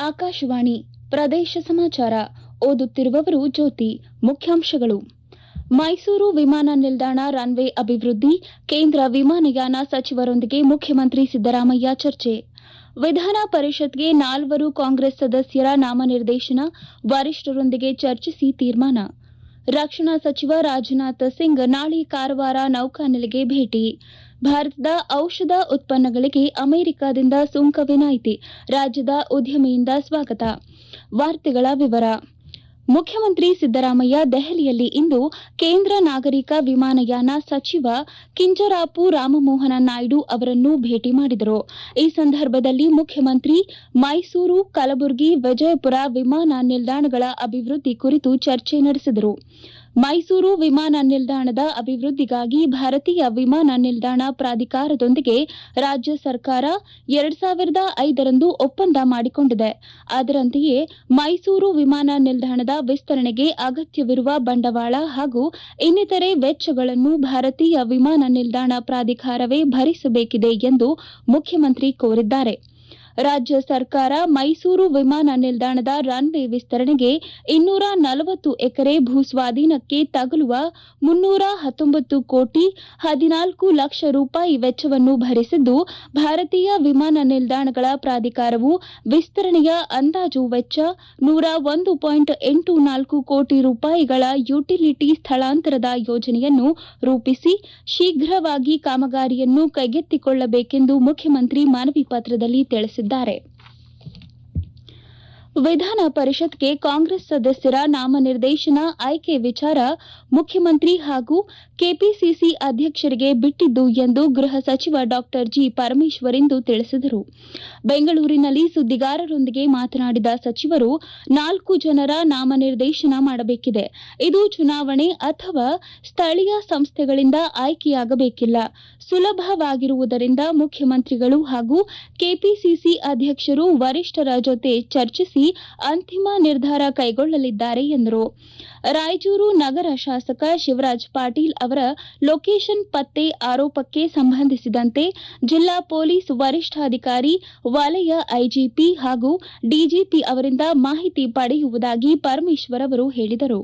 ಆಕಾಶವಾಣಿ ಪ್ರದೇಶ ಸಮಾಚಾರ ಓದುತ್ತಿರುವವರು ಜ್ಯೋತಿ ಮುಖ್ಯಾಂಶಗಳು ಮೈಸೂರು ವಿಮಾನ ನಿಲ್ದಾಣ ರನ್ವೇ ಅಭಿವೃದ್ಧಿ ಕೇಂದ್ರ ವಿಮಾನಯಾನ ಸಚಿವರೊಂದಿಗೆ ಮುಖ್ಯಮಂತ್ರಿ ಸಿದ್ದರಾಮಯ್ಯ ಚರ್ಚೆ ವಿಧಾನ ಪರಿಷತ್ಗೆ ನಾಲ್ವರು ಕಾಂಗ್ರೆಸ್ ಸದಸ್ಯರ ನಾಮನಿರ್ದೇಶನ ವರಿಷ್ಠರೊಂದಿಗೆ ಚರ್ಚಿಸಿ ತೀರ್ಮಾನ ರಕ್ಷಣಾ ಸಚಿವ ರಾಜನಾಥ್ ಸಿಂಗ್ ನಾಳೆ ಕಾರವಾರ ನೌಕಾನೆಲೆಗೆ ಭೇಟಿ ಭಾರತದ ಔಷಧ ಉತ್ಪನ್ನಗಳಿಗೆ ಅಮೆರಿಕದಿಂದ ಸುಂಕ ವಿನಾಯಿತಿ ರಾಜ್ಯದ ಉದ್ಯಮಿಯಿಂದ ಸ್ವಾಗತ ವಾರ್ತೆಗಳ ವಿವರ ಮುಖ್ಯಮಂತ್ರಿ ಸಿದ್ದರಾಮಯ್ಯ ದೆಹಲಿಯಲ್ಲಿ ಇಂದು ಕೇಂದ್ರ ನಾಗರಿಕ ವಿಮಾನಯಾನ ಸಚಿವ ಕಿಂಜರಾಪು ರಾಮಮೋಹನ ನಾಯ್ಡು ಅವರನ್ನು ಭೇಟಿ ಮಾಡಿದರು ಈ ಸಂದರ್ಭದಲ್ಲಿ ಮುಖ್ಯಮಂತ್ರಿ ಮೈಸೂರು ಕಲಬುರಗಿ ವಿಜಯಪುರ ವಿಮಾನ ನಿಲ್ದಾಣಗಳ ಅಭಿವೃದ್ಧಿ ಕುರಿತು ಚರ್ಚೆ ನಡೆಸಿದರು ಮೈಸೂರು ವಿಮಾನ ನಿಲ್ದಾಣದ ಅಭಿವೃದ್ಧಿಗಾಗಿ ಭಾರತೀಯ ವಿಮಾನ ನಿಲ್ದಾಣ ಪ್ರಾಧಿಕಾರದೊಂದಿಗೆ ರಾಜ್ಯ ಸರ್ಕಾರ ಎರಡ್ ಸಾವಿರದ ಐದರಂದು ಒಪ್ಪಂದ ಮಾಡಿಕೊಂಡಿದೆ ಅದರಂತೆಯೇ ಮೈಸೂರು ವಿಮಾನ ನಿಲ್ದಾಣದ ವಿಸ್ತರಣೆಗೆ ಅಗತ್ಯವಿರುವ ಬಂಡವಾಳ ಹಾಗೂ ಇನ್ನಿತರೆ ವೆಚ್ಚಗಳನ್ನು ಭಾರತೀಯ ವಿಮಾನ ನಿಲ್ದಾಣ ಪ್ರಾಧಿಕಾರವೇ ಭರಿಸಬೇಕಿದೆ ಎಂದು ಮುಖ್ಯಮಂತ್ರಿ ಕೋರಿದ್ದಾರೆ ರಾಜ್ಯ ಸರ್ಕಾರ ಮೈಸೂರು ವಿಮಾನ ನಿಲ್ದಾಣದ ರನ್ವೇ ವಿಸ್ತರಣೆಗೆ ಇನ್ನೂರ ನಲವತ್ತು ಎಕರೆ ಭೂಸ್ವಾಧೀನಕ್ಕೆ ತಗುಲುವ ಮುನ್ನೂರ ಹತ್ತೊಂಬತ್ತು ಕೋಟಿ ಹದಿನಾಲ್ಕು ಲಕ್ಷ ರೂಪಾಯಿ ವೆಚ್ಚವನ್ನು ಭರಿಸಿದ್ದು ಭಾರತೀಯ ವಿಮಾನ ನಿಲ್ದಾಣಗಳ ಪ್ರಾಧಿಕಾರವು ವಿಸ್ತರಣೆಯ ಅಂದಾಜು ವೆಚ್ಚ ನೂರ ಒಂದು ಪಾಯಿಂಟ್ ಎಂಟು ನಾಲ್ಕು ಕೋಟಿ ರೂಪಾಯಿಗಳ ಯುಟಿಲಿಟಿ ಸ್ಥಳಾಂತರದ ಯೋಜನೆಯನ್ನು ರೂಪಿಸಿ ಶೀಘ್ರವಾಗಿ ಕಾಮಗಾರಿಯನ್ನು ಕೈಗೆತ್ತಿಕೊಳ್ಳಬೇಕೆಂದು ಮುಖ್ಯಮಂತ್ರಿ ಮನವಿ ಪತ್ರದಲ್ಲಿ ತಿಳಿಸಿದ್ದಾರೆ ವಿಧಾನ ಪರಿಷತ್ಗೆ ಕಾಂಗ್ರೆಸ್ ಸದಸ್ಯರ ನಾಮನಿರ್ದೇಶನ ಆಯ್ಕೆ ವಿಚಾರ ಮುಖ್ಯಮಂತ್ರಿ ಹಾಗೂ ಕೆಪಿಸಿಸಿ ಅಧ್ಯಕ್ಷರಿಗೆ ಬಿಟ್ಟಿದ್ದು ಎಂದು ಗೃಹ ಸಚಿವ ಡಾ ಜಿ ಪರಮೇಶ್ವರ್ ಇಂದು ತಿಳಿಸಿದರು ಬೆಂಗಳೂರಿನಲ್ಲಿ ಸುದ್ದಿಗಾರರೊಂದಿಗೆ ಮಾತನಾಡಿದ ಸಚಿವರು ನಾಲ್ಕು ಜನರ ನಾಮನಿರ್ದೇಶನ ಮಾಡಬೇಕಿದೆ ಇದು ಚುನಾವಣೆ ಅಥವಾ ಸ್ಥಳೀಯ ಸಂಸ್ಥೆಗಳಿಂದ ಆಯ್ಕೆಯಾಗಬೇಕಿಲ್ಲ ಸುಲಭವಾಗಿರುವುದರಿಂದ ಮುಖ್ಯಮಂತ್ರಿಗಳು ಹಾಗೂ ಕೆಪಿಸಿಸಿ ಅಧ್ಯಕ್ಷರು ವರಿಷ್ಠರ ಜೊತೆ ಚರ್ಚಿಸಿ ಅಂತಿಮ ನಿರ್ಧಾರ ಕೈಗೊಳ್ಳಲಿದ್ದಾರೆ ಎಂದರು ರಾಯಚೂರು ನಗರ ಶಾಸಕ ಶಿವರಾಜ್ ಪಾಟೀಲ್ ಅವರ ಲೊಕೇಶನ್ ಪತ್ತೆ ಆರೋಪಕ್ಕೆ ಸಂಬಂಧಿಸಿದಂತೆ ಜಿಲ್ಲಾ ಪೊಲೀಸ್ ವರಿಷ್ಠಾಧಿಕಾರಿ ವಲಯ ಐಜಿಪಿ ಹಾಗೂ ಡಿಜಿಪಿ ಅವರಿಂದ ಮಾಹಿತಿ ಪಡೆಯುವುದಾಗಿ ಪರಮೇಶ್ವರ್ ಅವರು ಹೇಳಿದರು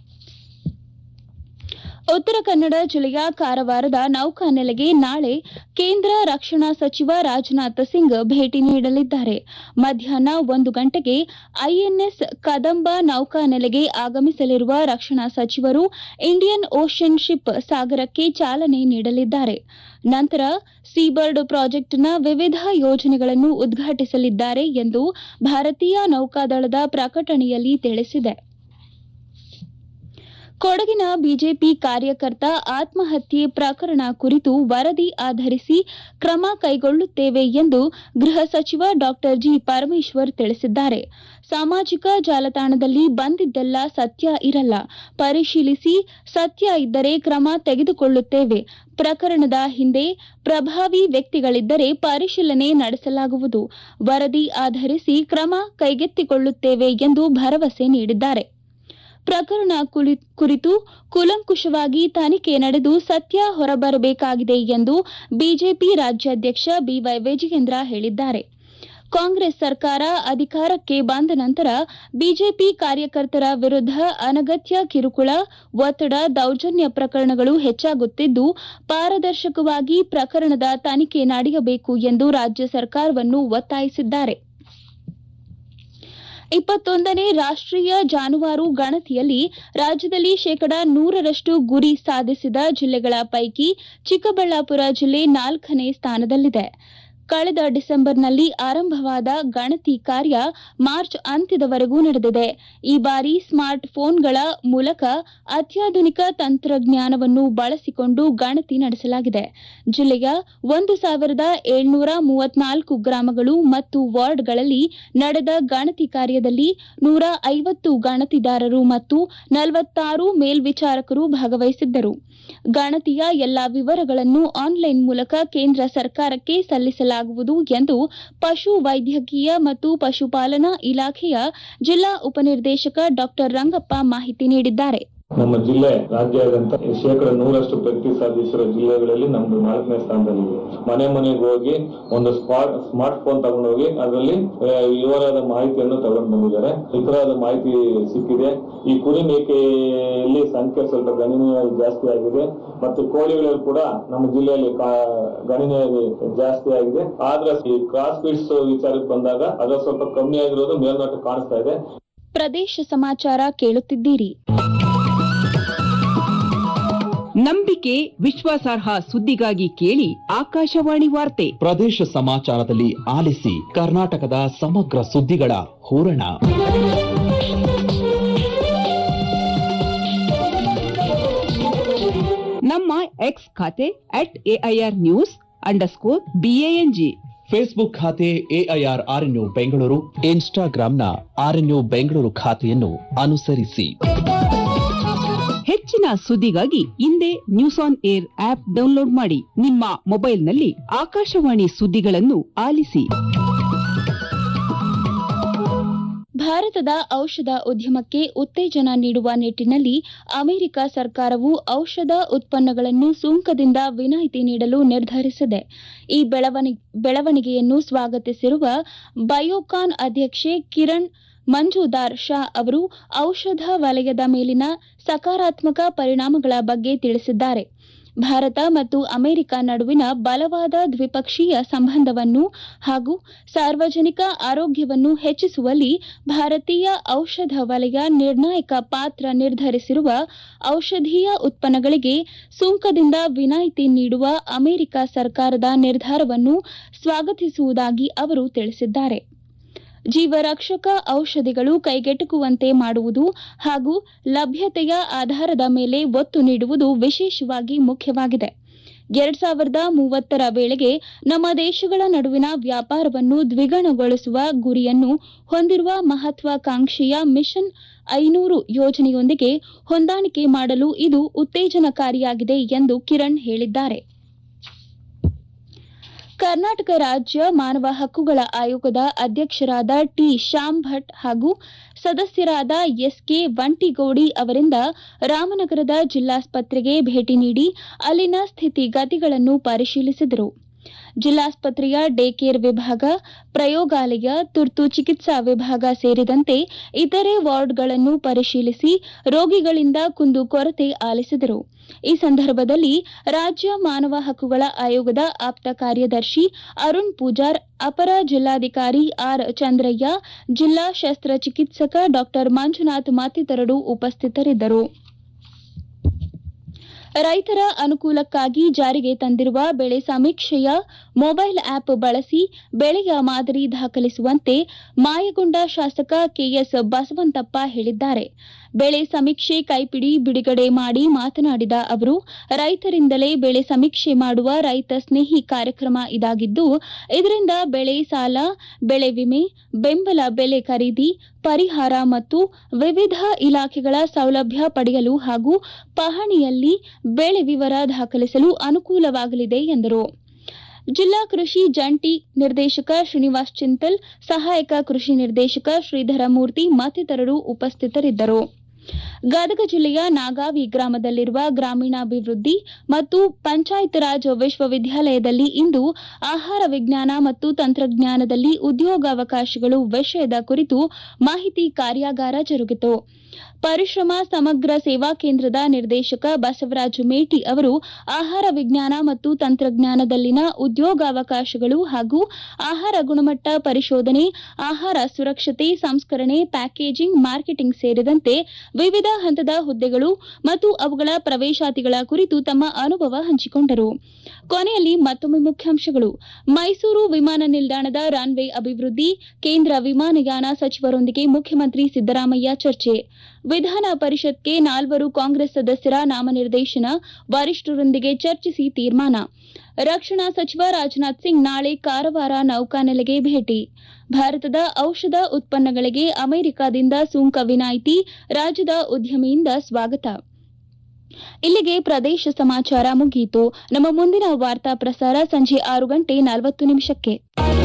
ಉತ್ತರ ಕನ್ನಡ ಜಿಲ್ಲೆಯ ಕಾರವಾರದ ನೌಕಾನೆಲೆಗೆ ನಾಳೆ ಕೇಂದ್ರ ರಕ್ಷಣಾ ಸಚಿವ ರಾಜನಾಥ್ ಸಿಂಗ್ ಭೇಟಿ ನೀಡಲಿದ್ದಾರೆ ಮಧ್ಯಾಹ್ನ ಒಂದು ಗಂಟೆಗೆ ಐಎನ್ಎಸ್ ಕದಂಬ ನೌಕಾನೆಲೆಗೆ ಆಗಮಿಸಲಿರುವ ರಕ್ಷಣಾ ಸಚಿವರು ಇಂಡಿಯನ್ ಓಷನ್ ಶಿಪ್ ಸಾಗರಕ್ಕೆ ಚಾಲನೆ ನೀಡಲಿದ್ದಾರೆ ನಂತರ ಸೀಬರ್ಡ್ ಪ್ರಾಜೆಕ್ಟ್ನ ವಿವಿಧ ಯೋಜನೆಗಳನ್ನು ಉದ್ಘಾಟಿಸಲಿದ್ದಾರೆ ಎಂದು ಭಾರತೀಯ ನೌಕಾದಳದ ಪ್ರಕಟಣೆಯಲ್ಲಿ ತಿಳಿಸಿದೆ ಕೊಡಗಿನ ಬಿಜೆಪಿ ಕಾರ್ಯಕರ್ತ ಆತ್ಮಹತ್ಯೆ ಪ್ರಕರಣ ಕುರಿತು ವರದಿ ಆಧರಿಸಿ ಕ್ರಮ ಕೈಗೊಳ್ಳುತ್ತೇವೆ ಎಂದು ಗೃಹ ಸಚಿವ ಡಾ ಜಿ ಪರಮೇಶ್ವರ್ ತಿಳಿಸಿದ್ದಾರೆ ಸಾಮಾಜಿಕ ಜಾಲತಾಣದಲ್ಲಿ ಬಂದಿದ್ದೆಲ್ಲ ಸತ್ಯ ಇರಲ್ಲ ಪರಿಶೀಲಿಸಿ ಸತ್ಯ ಇದ್ದರೆ ಕ್ರಮ ತೆಗೆದುಕೊಳ್ಳುತ್ತೇವೆ ಪ್ರಕರಣದ ಹಿಂದೆ ಪ್ರಭಾವಿ ವ್ಯಕ್ತಿಗಳಿದ್ದರೆ ಪರಿಶೀಲನೆ ನಡೆಸಲಾಗುವುದು ವರದಿ ಆಧರಿಸಿ ಕ್ರಮ ಕೈಗೆತ್ತಿಕೊಳ್ಳುತ್ತೇವೆ ಎಂದು ಭರವಸೆ ನೀಡಿದ್ದಾರೆ ಪ್ರಕರಣ ಕುರಿತು ಕೂಲಂಕುಷವಾಗಿ ತನಿಖೆ ನಡೆದು ಸತ್ಯ ಹೊರಬರಬೇಕಾಗಿದೆ ಎಂದು ಬಿಜೆಪಿ ರಾಜ್ಯಾಧ್ಯಕ್ಷ ಬಿವೈ ವಿಜಯೇಂದ್ರ ಹೇಳಿದ್ದಾರೆ ಕಾಂಗ್ರೆಸ್ ಸರ್ಕಾರ ಅಧಿಕಾರಕ್ಕೆ ಬಂದ ನಂತರ ಬಿಜೆಪಿ ಕಾರ್ಯಕರ್ತರ ವಿರುದ್ಧ ಅನಗತ್ಯ ಕಿರುಕುಳ ಒತ್ತಡ ದೌರ್ಜನ್ಯ ಪ್ರಕರಣಗಳು ಹೆಚ್ಚಾಗುತ್ತಿದ್ದು ಪಾರದರ್ಶಕವಾಗಿ ಪ್ರಕರಣದ ತನಿಖೆ ನಡೆಯಬೇಕು ಎಂದು ರಾಜ್ಯ ಸರ್ಕಾರವನ್ನು ಒತ್ತಾಯಿಸಿದ್ದಾರೆ ಇಪ್ಪತ್ತೊಂದನೇ ರಾಷ್ಟೀಯ ಜಾನುವಾರು ಗಣತಿಯಲ್ಲಿ ರಾಜ್ಯದಲ್ಲಿ ಶೇಕಡಾ ನೂರರಷ್ಟು ಗುರಿ ಸಾಧಿಸಿದ ಜಿಲ್ಲೆಗಳ ಪೈಕಿ ಚಿಕ್ಕಬಳ್ಳಾಪುರ ಜಿಲ್ಲೆ ನಾಲ್ಕನೇ ಸ್ಥಾನದಲ್ಲಿದೆ ಕಳೆದ ಡಿಸೆಂಬರ್ನಲ್ಲಿ ಆರಂಭವಾದ ಗಣತಿ ಕಾರ್ಯ ಮಾರ್ಚ್ ಅಂತ್ಯದವರೆಗೂ ನಡೆದಿದೆ ಈ ಬಾರಿ ಸ್ಮಾರ್ಟ್ ಫೋನ್ಗಳ ಮೂಲಕ ಅತ್ಯಾಧುನಿಕ ತಂತ್ರಜ್ಞಾನವನ್ನು ಬಳಸಿಕೊಂಡು ಗಣತಿ ನಡೆಸಲಾಗಿದೆ ಜಿಲ್ಲೆಯ ಒಂದು ಸಾವಿರದ ಏಳ್ನೂರ ಮೂವತ್ನಾಲ್ಕು ಗ್ರಾಮಗಳು ಮತ್ತು ವಾರ್ಡ್ಗಳಲ್ಲಿ ನಡೆದ ಗಣತಿ ಕಾರ್ಯದಲ್ಲಿ ನೂರ ಐವತ್ತು ಗಣತಿದಾರರು ಮತ್ತು ನಲವತ್ತಾರು ಮೇಲ್ವಿಚಾರಕರು ಭಾಗವಹಿಸಿದ್ದರು ಗಣತಿಯ ಎಲ್ಲಾ ವಿವರಗಳನ್ನು ಆನ್ಲೈನ್ ಮೂಲಕ ಕೇಂದ್ರ ಸರ್ಕಾರಕ್ಕೆ ಸಲ್ಲಿಸಲಾಗುವುದು ಎಂದು ಪಶು ವೈದ್ಯಕೀಯ ಮತ್ತು ಪಶುಪಾಲನಾ ಇಲಾಖೆಯ ಜಿಲ್ಲಾ ಉಪನಿರ್ದೇಶಕ ಡಾ ರಂಗಪ್ಪ ಮಾಹಿತಿ ನೀಡಿದ್ದಾರೆ ನಮ್ಮ ಜಿಲ್ಲೆ ರಾಜ್ಯಾದ್ಯಂತ ಶೇಕಡ ನೂರಷ್ಟು ಪ್ರಗತಿ ಸಾಧಿಸಿರೋ ಜಿಲ್ಲೆಗಳಲ್ಲಿ ನಮ್ದು ನಾಲ್ಕನೇ ಸ್ಥಾನದಲ್ಲಿದೆ ಮನೆ ಮನೆಗೆ ಹೋಗಿ ಒಂದು ಸ್ಮಾರ್ಟ್ ಸ್ಮಾರ್ಟ್ ಫೋನ್ ತಗೊಂಡೋಗಿ ಅದರಲ್ಲಿ ಆ, ವಿವರವಾದ ಮಾಹಿತಿಯನ್ನು ತಗೊಂಡು ಬಂದಿದ್ದಾರೆ ನಿಖರವಾದ ಮಾಹಿತಿ ಸಿಕ್ಕಿದೆ ಈ ಕುರಿ ಮೇಕೆಯಲ್ಲಿ ಸಂಖ್ಯೆ ಸ್ವಲ್ಪ ಗಣನೀಯವಾಗಿ ಜಾಸ್ತಿ ಆಗಿದೆ ಮತ್ತು ಕೋಳಿಗಳಲ್ಲಿ ಕೂಡ ನಮ್ಮ ಜಿಲ್ಲೆಯಲ್ಲಿ ಕಾ- ಗಣನೀಯವಾಗಿ ಜಾಸ್ತಿ ಆಗಿದೆ ಆದ್ರೆ ಈ ಕ್ರಾಸ್ ಬೀಡ್ಸ್ ವಿಚಾರಕ್ಕೆ ಬಂದಾಗ ಅದು ಸ್ವಲ್ಪ ಕಮ್ಮಿ ಆಗಿರೋದು ಮೇಲ್ನೋಟ ಕಾಣಿಸ್ತಾ ಇದೆ ಪ್ರದೇಶ ಸಮಾಚಾರ ಕೇಳುತ್ತಿದ್ದೀರಿ ನಂಬಿಕೆ ವಿಶ್ವಾಸಾರ್ಹ ಸುದ್ದಿಗಾಗಿ ಕೇಳಿ ಆಕಾಶವಾಣಿ ವಾರ್ತೆ ಪ್ರದೇಶ ಸಮಾಚಾರದಲ್ಲಿ ಆಲಿಸಿ ಕರ್ನಾಟಕದ ಸಮಗ್ರ ಸುದ್ದಿಗಳ ಹೂರಣ ನಮ್ಮ ಎಕ್ಸ್ ಖಾತೆ at AIR news underscore BANG Facebook ಖಾತೆ ಎಐಆರ್ ಆರ್ಎನ್ಯು ಬೆಂಗಳೂರು ಇನ್ಸ್ಟಾಗ್ರಾಂನ ಆರ್ಎನ್ಯು ಬೆಂಗಳೂರು ಖಾತೆಯನ್ನು ಅನುಸರಿಸಿ ಹೆಚ್ಚಿನ ಸುದ್ದಿಗಾಗಿ ಹಿಂದೆ news on air app download ಮಾಡಿ ನಿಮ್ಮ ಮೊಬೈಲ್ನಲ್ಲಿ ಆಕಾಶವಾಣಿ ಸುದ್ದಿಗಳನ್ನು ಆಲಿಸಿ ಭಾರತದ ಔಷಧ ಉದ್ಯಮಕ್ಕೆ ಉತ್ತೇಜನ ನೀಡುವ ನಿಟ್ಟಿನಲ್ಲಿ ಅಮೆರಿಕ ಸರ್ಕಾರವು ಔಷಧ ಉತ್ಪನ್ನಗಳನ್ನು ಸುಂಕದಿಂದ ವಿನಾಯಿತಿ ನೀಡಲು ನಿರ್ಧರಿಸಿದೆ ಈ ಬೆಳವಣಿ- ಬೆಳವಣಿಗೆಯನ್ನು ಸ್ವಾಗತಿಸಿರುವ ಬಯೋಕಾನ್ ಅಧ್ಯಕ್ಷೆ ಕಿರಣ್ ಮಂಜುದಾರ್ ಶಾ ಅವರು ಔಷಧ ವಲಯದ ಮೇಲಿನ ಸಕಾರಾತ್ಮಕ ಪರಿಣಾಮಗಳ ಬಗ್ಗೆ ತಿಳಿಸಿದ್ದಾರೆ ಭಾರತ ಮತ್ತು ಅಮೆರಿಕ ನಡುವಿನ ಬಲವಾದ ದ್ವಿಪಕ್ಷೀಯ ಸಂಬಂಧವನ್ನು ಹಾಗೂ ಸಾರ್ವಜನಿಕ ಆರೋಗ್ಯವನ್ನು ಹೆಚ್ಚಿಸುವಲ್ಲಿ ಭಾರತೀಯ ಔಷಧ ವಲಯ ನಿರ್ಣಾಯಕ ಪಾತ್ರ ನಿರ್ಧರಿಸಿರುವ ಔಷಧೀಯ ಉತ್ಪನ್ನಗಳಿಗೆ ಸುಂಕದಿಂದ ವಿನಾಯಿತಿ ನೀಡುವ ಅಮೆರಿಕ ಸರ್ಕಾರದ ನಿರ್ಧಾರವನ್ನು ಸ್ವಾಗತಿಸುವುದಾಗಿ ಅವರು ತಿಳಿಸಿದ್ದಾರೆ ಜೀವರಕ್ಷಕ ಔಷಧಿಗಳು ಕೈಗೆಟುಕುವಂತೆ ಮಾಡುವುದು ಹಾಗೂ ಲಭ್ಯತೆಯ ಆಧಾರದ ಮೇಲೆ ಒತ್ತು ನೀಡುವುದು ವಿಶೇಷವಾಗಿ ಮುಖ್ಯವಾಗಿದೆ ಎರಡ್ ಸಾವಿರದ ಮೂವತ್ತರ ವೇಳೆಗೆ ನಮ್ಮ ದೇಶಗಳ ನಡುವಿನ ವ್ಯಾಪಾರವನ್ನು ದ್ವಿಗುಣಗೊಳಿಸುವ ಗುರಿಯನ್ನು ಹೊಂದಿರುವ ಮಹತ್ವಾಕಾಂಕ್ಷೆಯ ಮಿಷನ್ ಐನೂರು ಯೋಜನೆಯೊಂದಿಗೆ ಹೊಂದಾಣಿಕೆ ಮಾಡಲು ಇದು ಉತ್ತೇಜನಕಾರಿಯಾಗಿದೆ ಎಂದು ಕಿರಣ್ ಹೇಳಿದ್ದಾರೆ ಕರ್ನಾಟಕ ರಾಜ್ಯ ಮಾನವ ಹಕ್ಕುಗಳ ಆಯೋಗದ ಅಧ್ಯಕ್ಷರಾದ ಟಿ ಶ್ಯಾಮ್ ಭಟ್ ಹಾಗೂ ಸದಸ್ಯರಾದ ಎಸ್ಕೆ ವಂಟಿಗೌಡಿ ಅವರಿಂದ ರಾಮನಗರದ ಜಿಲ್ಲಾಸ್ಪತ್ರೆಗೆ ಭೇಟಿ ನೀಡಿ ಅಲ್ಲಿನ ಸ್ಥಿತಿಗತಿಗಳನ್ನು ಪರಿಶೀಲಿಸಿದರು ಜಿಲ್ಲಾಸ್ಪತ್ರೆಯ ಡೇ ಕೇರ್ ವಿಭಾಗ ಪ್ರಯೋಗಾಲಯ ತುರ್ತು ಚಿಕಿತ್ಸಾ ವಿಭಾಗ ಸೇರಿದಂತೆ ಇತರೆ ವಾರ್ಡ್ಗಳನ್ನು ಪರಿಶೀಲಿಸಿ ರೋಗಿಗಳಿಂದ ಕುಂದುಕೊರತೆ ಆಲಿಸಿದರು ಈ ಸಂದರ್ಭದಲ್ಲಿ ರಾಜ್ಯ ಮಾನವ ಹಕ್ಕುಗಳ ಆಯೋಗದ ಆಪ್ತ ಕಾರ್ಯದರ್ಶಿ ಅರುಣ್ ಪೂಜಾರ್ ಅಪರ ಜಿಲ್ಲಾಧಿಕಾರಿ ಆರ್ ಚಂದ್ರಯ್ಯ ಜಿಲ್ಲಾ ಶಸ್ತ್ರಚಿಕಿತ್ಸಕ ಡಾ ಮಂಜುನಾಥ್ ಮತ್ತಿತರರು ಉಪಸ್ಥಿತರಿದ್ದರು ರೈತರ ಅನುಕೂಲಕ್ಕಾಗಿ ಜಾರಿಗೆ ತಂದಿರುವ ಬೆಳೆ ಸಮೀಕ್ಷೆಯ ಮೊಬೈಲ್ ಆಪ್ ಬಳಸಿ ಬೆಳೆಯ ಮಾದರಿ ದಾಖಲಿಸುವಂತೆ ಮಾಯಗೊಂಡ ಶಾಸಕ ಕೆಎಸ್ ಬಸವಂತಪ್ಪ ಹೇಳಿದ್ದಾರೆ ಬೆಳೆ ಸಮೀಕ್ಷೆ ಕೈಪಿಡಿ ಬಿಡುಗಡೆ ಮಾಡಿ ಮಾತನಾಡಿದ ಅವರು ರೈತರಿಂದಲೇ ಬೆಳೆ ಸಮೀಕ್ಷೆ ಮಾಡುವ ರೈತ ಸ್ನೇಹಿ ಕಾರ್ಯಕ್ರಮ ಇದಾಗಿದ್ದು ಇದರಿಂದ ಬೆಳೆ ಸಾಲ ಬೆಳೆ ವಿಮೆ ಬೆಂಬಲ ಬೆಲೆ ಖರೀದಿ ಪರಿಹಾರ ಮತ್ತು ವಿವಿಧ ಇಲಾಖೆಗಳ ಸೌಲಭ್ಯ ಪಡೆಯಲು ಹಾಗೂ ಪಹಣಿಯಲ್ಲಿ ಬೆಳೆ ವಿವರ ದಾಖಲಿಸಲು ಅನುಕೂಲವಾಗಲಿದೆ ಎಂದರು ಜಿಲ್ಲಾ ಕೃಷಿ ಜಂಟಿ ನಿರ್ದೇಶಕ ಶ್ರೀನಿವಾಸ್ ಚಿಂತಲ್ ಸಹಾಯಕ ಕೃಷಿ ನಿರ್ದೇಶಕ ಶ್ರೀಧರ ಮೂರ್ತಿ ಮತ್ತಿತರರು ಉಪಸ್ಥಿತರಿದ್ದರು ಗದಗ ಜಿಲ್ಲೆಯ ನಾಗಾವಿ ಗ್ರಾಮದಲ್ಲಿರುವ ಗ್ರಾಮೀಣಾಭಿವೃದ್ಧಿ ಮತ್ತು ಪಂಚಾಯತ್ ರಾಜ್ ವಿಶ್ವವಿದ್ಯಾಲಯದಲ್ಲಿ ಇಂದು ಆಹಾರ ವಿಜ್ಞಾನ ಮತ್ತು ತಂತ್ರಜ್ಞಾನದಲ್ಲಿ ಉದ್ಯೋಗಾವಕಾಶಗಳು ವಿಷಯದ ಕುರಿತು ಮಾಹಿತಿ ಕಾರ್ಯಾಗಾರ ಜರುಗಿತು ಪರಿಶ್ರಮ ಸಮಗ್ರ ಸೇವಾ ಕೇಂದ್ರದ ನಿರ್ದೇಶಕ ಬಸವರಾಜ ಮೇಟಿ ಅವರು ಆಹಾರ ವಿಜ್ಞಾನ ಮತ್ತು ತಂತ್ರಜ್ಞಾನದಲ್ಲಿನ ಉದ್ಯೋಗಾವಕಾಶಗಳು ಹಾಗೂ ಆಹಾರ ಗುಣಮಟ್ಟ ಪರಿಶೋಧನೆ ಆಹಾರ ಸುರಕ್ಷತೆ ಸಂಸ್ಕರಣೆ ಪ್ಯಾಕೇಜಿಂಗ್ ಮಾರ್ಕೆಟಿಂಗ್ ಸೇರಿದಂತೆ ವಿವಿಧ ಹಂತದ ಹುದ್ದೆಗಳು ಮತ್ತು ಅವುಗಳ ಪ್ರವೇಶಾತಿಗಳ ಕುರಿತು ತಮ್ಮ ಅನುಭವ ಹಂಚಿಕೊಂಡರು ಕೊನೆಯಲ್ಲಿ ಮತ್ತೊಮ್ಮೆ ಮುಖ್ಯಾಂಶಗಳು ಮೈಸೂರು ವಿಮಾನ ನಿಲ್ದಾಣದ ರನ್ವೇ ಅಭಿವೃದ್ಧಿ ಕೇಂದ್ರ ವಿಮಾನಯಾನ ಸಚಿವರೊಂದಿಗೆ ಮುಖ್ಯಮಂತ್ರಿ ಸಿದ್ದರಾಮಯ್ಯ ಚರ್ಚೆ ವಿಧಾನ ಪರಿಷತ್ಗೆ ನಾಲ್ವರು ಕಾಂಗ್ರೆಸ್ ಸದಸ್ಯರ ನಾಮನಿರ್ದೇಶನ ವರಿಷ್ಠರೊಂದಿಗೆ ಚರ್ಚಿಸಿ ತೀರ್ಮಾನ ರಕ್ಷಣಾ ಸಚಿವ ರಾಜನಾಥ್ ಸಿಂಗ್ ನಾಳೆ ಕಾರವಾರ ನೌಕಾನೆಲೆಗೆ ಭೇಟಿ ಭಾರತದ ಔಷಧ ಉತ್ಪನ್ನಗಳಿಗೆ ಅಮೆರಿಕದಿಂದ ಸುಂಕ ವಿನಾಯಿತಿ ರಾಜ್ಯದ ಉದ್ಯಮಿಯಿಂದ ಸ್ವಾಗತ ಇಲ್ಲಿಗೆ ಪ್ರದೇಶ ಸಮಾಚಾರ ಮುಗಿಯಿತು ನಮ್ಮ ಮುಂದಿನ ವಾರ್ತಾ ಪ್ರಸಾರ ಸಂಜೆ ಆರು ಗಂಟೆ ನಲವತ್ತು ನಿಮಿಷಕ್ಕೆ